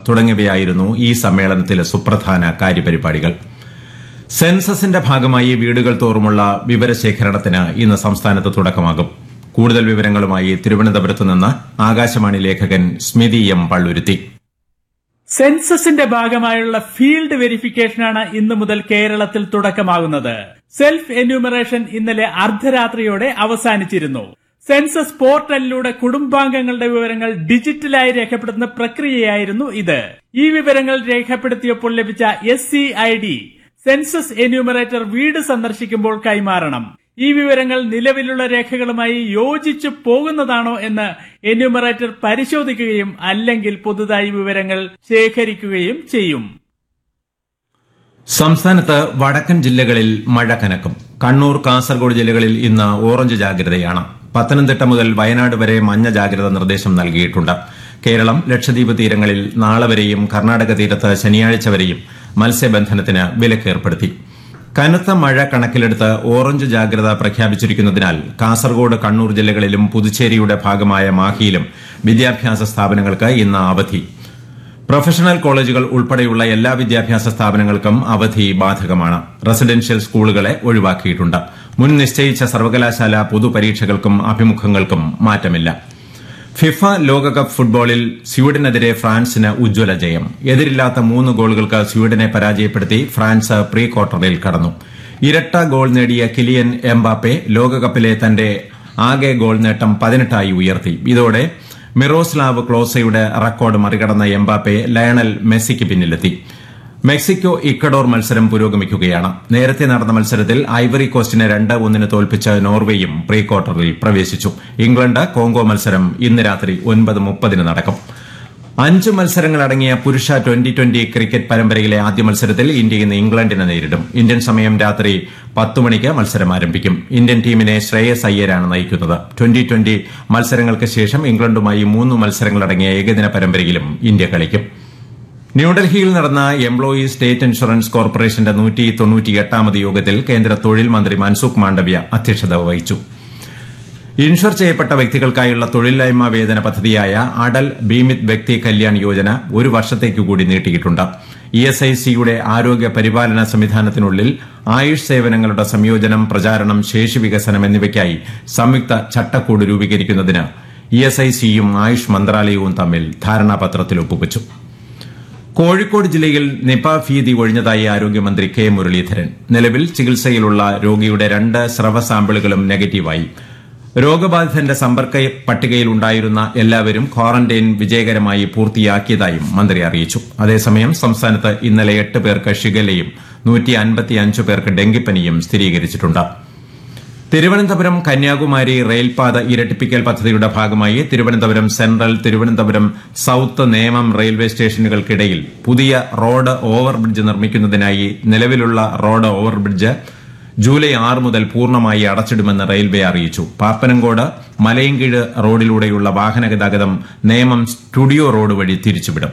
തുടങ്ങിയവയായിരുന്നു ഈ സമ്മേളനത്തിലെ സുപ്രധാന കാര്യപരിപാടികൾ സെൻസസിന്റെ ഭാഗമായി വീടുകൾ തോറുമുള്ള വിവരശേഖരണത്തിന് ഇന്ന് സംസ്ഥാനത്ത് തുടക്കമാകും കൂടുതൽ വിവരങ്ങളുമായി തിരുവനന്തപുരത്ത് നിന്ന് ആകാശവാണി ലേഖകൻ സ്മിതി എം പള്ളുരുത്തി സെൻസസിന്റെ ഭാഗമായുള്ള ഫീൽഡ് വെരിഫിക്കേഷനാണ് ഇന്നു മുതൽ കേരളത്തിൽ തുടക്കമാകുന്നത് സെൽഫ് എന്യൂമറേഷൻ ഇന്നലെ അർദ്ധരാത്രിയോടെ അവസാനിച്ചിരുന്നു സെൻസസ് പോർട്ടലിലൂടെ കുടുംബാംഗങ്ങളുടെ വിവരങ്ങൾ ഡിജിറ്റലായി രേഖപ്പെടുത്തുന്ന പ്രക്രിയയായിരുന്നു ഇത് ഈ വിവരങ്ങൾ രേഖപ്പെടുത്തിയപ്പോൾ ലഭിച്ച S C I D census enumerator വീട് സന്ദർശിക്കുമ്പോൾ കൈമാറണം ഈ വിവരങ്ങൾ നിലവിലുള്ള രേഖകളുമായി യോജിച്ചു പോകുന്നതാണോ എന്ന് എന്യൂമറേറ്റർ പരിശോധിക്കുകയും അല്ലെങ്കിൽ പുതുതായി വിവരങ്ങൾ ശേഖരിക്കുകയും ചെയ്യും സംസ്ഥാനത്ത് വടക്കൻ ജില്ലകളിൽ മഴ കനക്കും കണ്ണൂർ കാസർഗോഡ് ജില്ലകളിൽ ഇന്ന് ഓറഞ്ച് ജാഗ്രതയാണ് പത്തനംതിട്ട മുതൽ വയനാട് വരെ മഞ്ഞ ജാഗ്രത നിർദ്ദേശം നൽകിയിട്ടുണ്ട് കേരളം ലക്ഷദ്വീപ് തീരങ്ങളിൽ നാളെ വരെയും കർണാടക തീരത്ത് ശനിയാഴ്ച വരെയും മത്സ്യബന്ധനത്തിന് വിലക്കേർപ്പെടുത്തി കനത്ത മഴ കണക്കിലെടുത്ത് ഓറഞ്ച് ജാഗ്രത പ്രഖ്യാപിച്ചിരിക്കുന്നതിനാൽ കാസർഗോഡ് കണ്ണൂർ ജില്ലകളിലും പുതുച്ചേരിയുടെ ഭാഗമായ മാഹിയിലും വിദ്യാഭ്യാസ സ്ഥാപനങ്ങൾക്ക് ഇന്ന് അവധി പ്രൊഫഷണൽ കോളേജുകൾ ഉൾപ്പെടെയുള്ള എല്ലാ വിദ്യാഭ്യാസ സ്ഥാപനങ്ങൾക്കും അവധി ബാധകമാണ് റെസിഡൻഷ്യൽ സ്കൂളുകളെ ഒഴിവാക്കിയിട്ടുണ്ട് മുൻ നിശ്ചയിച്ച സർവകലാശാല പൊതുപരീക്ഷകൾക്കും അഭിമുഖങ്ങൾക്കും മാറ്റമില്ല ഫിഫ ലോകകപ്പ് ഫുട്ബോളിൽ സ്വീഡനെതിരെ ഫ്രാൻസിന് ഉജ്ജ്വല ജയം എതിരില്ലാത്ത മൂന്ന് ഗോളുകൾക്ക് സ്വീഡനെ പരാജയപ്പെടുത്തി ഫ്രാൻസ് പ്രീ ക്വാർട്ടറിൽ കടന്നു ഇരട്ട ഗോൾ നേടിയ കിലിയൻ എംബാപ്പെ ലോകകപ്പിലെ തന്റെ ആകെ ഗോൾ നേട്ടം പതിനെട്ടായി ഉയർത്തി ഇതോടെ മിറോസ്ലാവ് ക്ലോസയുടെ റെക്കോർഡ് മറികടന്ന എംബാപ്പെ ലയണൽ മെസ്സിക്ക് പിന്നിലെത്തി മെക്സിക്കോ ഇക്കഡോർ മത്സരം പുരോഗമിക്കുകയാണ് നേരത്തെ നടന്ന മത്സരത്തിൽ ഐവറി കോസ്റ്റിനെ രണ്ട് ഒന്നിന് തോൽപ്പിച്ച് നോർവേയും പ്രീ ക്വാർട്ടറിൽ പ്രവേശിച്ചു ഇംഗ്ലണ്ട് കോങ്കോ മത്സരം ഇന്ന് രാത്രി ഒൻപത് മുപ്പതിന് നടക്കും അഞ്ച് മത്സരങ്ങളടങ്ങിയ പുരുഷ ട്വന്റി ട്വന്റി ക്രിക്കറ്റ് പരമ്പരയിലെ ആദ്യ മത്സരത്തിൽ ഇന്ത്യ ഇന്ന് ഇംഗ്ലണ്ടിനെ നേരിടും ഇന്ത്യൻ സമയം രാത്രി പത്ത് മണിക്ക് മത്സരം ആരംഭിക്കും ഇന്ത്യൻ ടീമിനെ ശ്രേയസ് അയ്യരാണ് നയിക്കുന്നത് ട്വന്റി ട്വന്റി മത്സരങ്ങൾക്ക് ശേഷം ഇംഗ്ലണ്ടുമായി മൂന്ന് മത്സരങ്ങളടങ്ങിയ ഏകദിന പരമ്പരയിലും ഇന്ത്യ കളിക്കും ന്യൂഡൽഹിയിൽ നടന്ന എംപ്ലോയീസ് സ്റ്റേറ്റ് ഇൻഷുറൻസ് കോർപ്പറേഷന്റെ നൂറ്റി തൊണ്ണൂറ്റിയെട്ടാമത് യോഗത്തിൽ കേന്ദ്ര തൊഴിൽ മന്ത്രി മൻസുഖ് മാണ്ഡവ്യ അധ്യക്ഷത വഹിച്ചു ഇൻഷുർ ചെയ്യപ്പെട്ട വ്യക്തികൾക്കായുള്ള തൊഴിലില്ലായ്മ വേതന പദ്ധതിയായ അടൽ ബീമിത് വ്യക്തി കല്യാൺ യോജന ഒരു വർഷത്തേക്കു കൂടി നീട്ടിയിട്ടുണ്ട് ഇ എസ് ഐ സിയുടെ ആരോഗ്യ പരിപാലന സംവിധാനത്തിനുള്ളിൽ ആയുഷ് സേവനങ്ങളുടെ സംയോജനം പ്രചാരണം ശേഷി വികസനം എന്നിവയ്ക്കായി സംയുക്ത ചട്ടക്കൂട് രൂപീകരിക്കുന്നതിന് ഇ എസ് ഐ സിയും ആയുഷ് മന്ത്രാലയവും തമ്മിൽ ധാരണാപത്രത്തിൽ ഒപ്പുവച്ചു കോഴിക്കോട് ജില്ലയിൽ നിപ ഭീതി ഒഴിഞ്ഞതായി ആരോഗ്യമന്ത്രി കെ മുരളീധരൻ നിലവിൽ ചികിത്സയിലുള്ള രോഗിയുടെ രണ്ട് സ്രവ സാമ്പിളുകളും നെഗറ്റീവായി രോഗബാധിതന്റെ സമ്പർക്ക പട്ടികയിൽ ഉണ്ടായിരുന്ന എല്ലാവരും ക്വാറന്റൈൻ വിജയകരമായി പൂർത്തിയാക്കിയതായും മന്ത്രി അറിയിച്ചു അതേസമയം സംസ്ഥാനത്ത് ഇന്നലെ എട്ട് പേർക്ക് ഷിഗലയും നൂറ്റി അൻപത്തിയഞ്ച് പേർക്ക് ഡെങ്കിപ്പനിയും സ്ഥിരീകരിച്ചിട്ടുണ്ട് തിരുവനന്തപുരം കന്യാകുമാരി റെയിൽപാത ഇരട്ടിപ്പിക്കൽ പദ്ധതിയുടെ ഭാഗമായി Thiruvananthapuram central Thiruvananthapuram south Nemam railway സ്റ്റേഷനുകൾക്കിടയിൽ പുതിയ റോഡ് ഓവർബ്രിഡ്ജ് നിർമ്മിക്കുന്നതിനായി നിലവിലുള്ള റോഡ് ഓവർബ്രിഡ്ജ് ജൂലൈ ആറ് മുതൽ പൂർണ്ണമായി അടച്ചിടുമെന്ന് റെയിൽവേ അറിയിച്ചു പാപ്പനംകോട് മലയൻകീഴ് റോഡിലൂടെയുള്ള വാഹന ഗതാഗതം നേമം സ്റ്റുഡിയോ റോഡ് വഴി തിരിച്ചുവിടും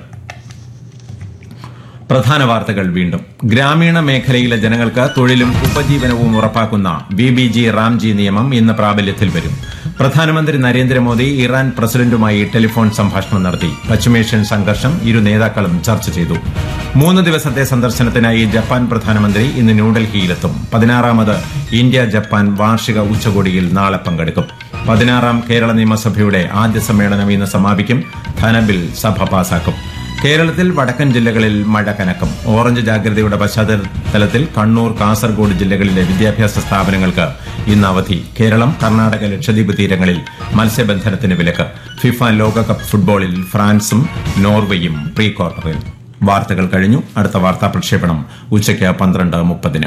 പ്രധാന വാർത്തകൾ വീണ്ടും ഗ്രാമീണ മേഖലയിലെ ജനങ്ങൾക്ക് തൊഴിലും ഉപജീവനവും ഉറപ്പാക്കുന്ന ബി ബി ജി റാംജി നിയമം ഇന്ന് പ്രാബല്യത്തിൽ വരും പ്രധാനമന്ത്രി നരേന്ദ്രമോദി ഇറാൻ പ്രസിഡന്റുമായി ടെലിഫോൺ സംഭാഷണം നടത്തി പശ്ചിമേഷ്യൻ സംഘർഷം ഇരു നേതാക്കളും ചർച്ച ചെയ്തു മൂന്ന് ദിവസത്തെ സന്ദർശനത്തിനായി ജപ്പാൻ പ്രധാനമന്ത്രി ഇന്ന് ന്യൂഡൽഹിയിലെത്തും പതിനാറാമത് ഇന്ത്യ ജപ്പാൻ വാർഷിക ഉച്ചകോടിയിൽ നാളെ പങ്കെടുക്കും പതിനാറാം കേരള നിയമസഭയുടെ ആദ്യ സമ്മേളനം ഇന്ന് സമാപിക്കും ധനബിൽ സഭ പാസാക്കും കേരളത്തിൽ വടക്കൻ ജില്ലകളിൽ മഴ കനക്കും ഓറഞ്ച് ജാഗ്രതയുടെ പശ്ചാത്തലത്തിൽ കണ്ണൂർ കാസർഗോഡ് ജില്ലകളിലെ വിദ്യാഭ്യാസ സ്ഥാപനങ്ങൾക്ക് ഇന്ന് അവധി കേരളം കർണാടക ലക്ഷദ്വീപ് തീരങ്ങളിൽ മത്സ്യബന്ധനത്തിന് വിലക്ക് ഫിഫ ലോകകപ്പ് ഫുട്ബോളിൽ ഫ്രാൻസും നോർവേയും പ്രീ ക്വാർട്ടറിൽ വാർത്തകൾ കഴിഞ്ഞു അടുത്ത വാർത്താ പ്രക്ഷേപണം ഉച്ചയ്ക്ക് പന്ത്രണ്ട് മുപ്പതിന്